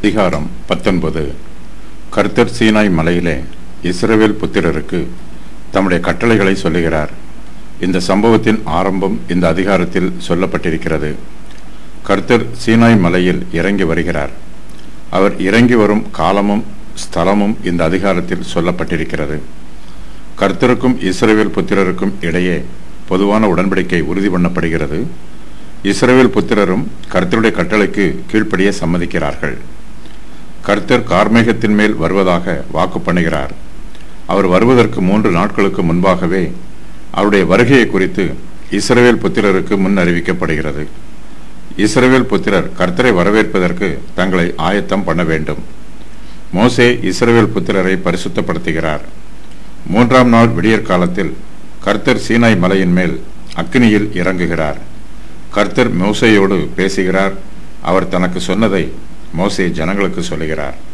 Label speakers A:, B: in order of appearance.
A: அதிகாரம் பத்தொன்பது கர்த்தர் சீனாய் மலையிலே இஸ்ரவேல் புத்திரருக்கு தம்முடைய கட்டளைகளை சொல்லுகிறார் இந்த சம்பவத்தின் ஆரம்பம் இந்த அதிகாரத்தில் சொல்லப்பட்டிருக்கிறது கர்த்தர் சீனாய் மலையில் இறங்கி வருகிறார் அவர் இறங்கி வரும் காலமும் ஸ்தலமும் இந்த அதிகாரத்தில் சொல்லப்பட்டிருக்கிறது கர்த்தருக்கும் இஸ்ரவேல் புத்திரருக்கும் இடையே பொதுவான உடன்படிக்கை உறுதி பண்ணப்படுகிறது இஸ்ரவேல் புத்திரரும் கர்த்தருடைய கட்டளைக்கு கீழ்ப்படிய சம்மதிக்கிறார்கள் கர்த்தர் கார்மேகத்தின் மேல் வருவதாக வாக்கு பண்ணுகிறார் அவர் வருவதற்கு மூன்று நாட்களுக்கு முன்பாகவே அவருடைய வருகையை குறித்து இஸ்ரவேல் புத்திரருக்கு முன் அறிவிக்கப்படுகிறது இஸ்ரவேல் புத்திரர் கர்த்தரை வரவேற்பதற்கு தங்களை ஆயத்தம் பண்ண வேண்டும் மோசே இஸ்ரவேல் புத்திரரை பரிசுத்தப்படுத்துகிறார் மூன்றாம் நாள் விடியற் காலத்தில் கர்த்தர் சீனாய் மலையின் மேல் அக்னியில் இறங்குகிறார் கர்த்தர் மோசையோடு பேசுகிறார் அவர் தனக்கு சொன்னதை மோசே ஜனங்களுக்கு சொல்லுகிறார்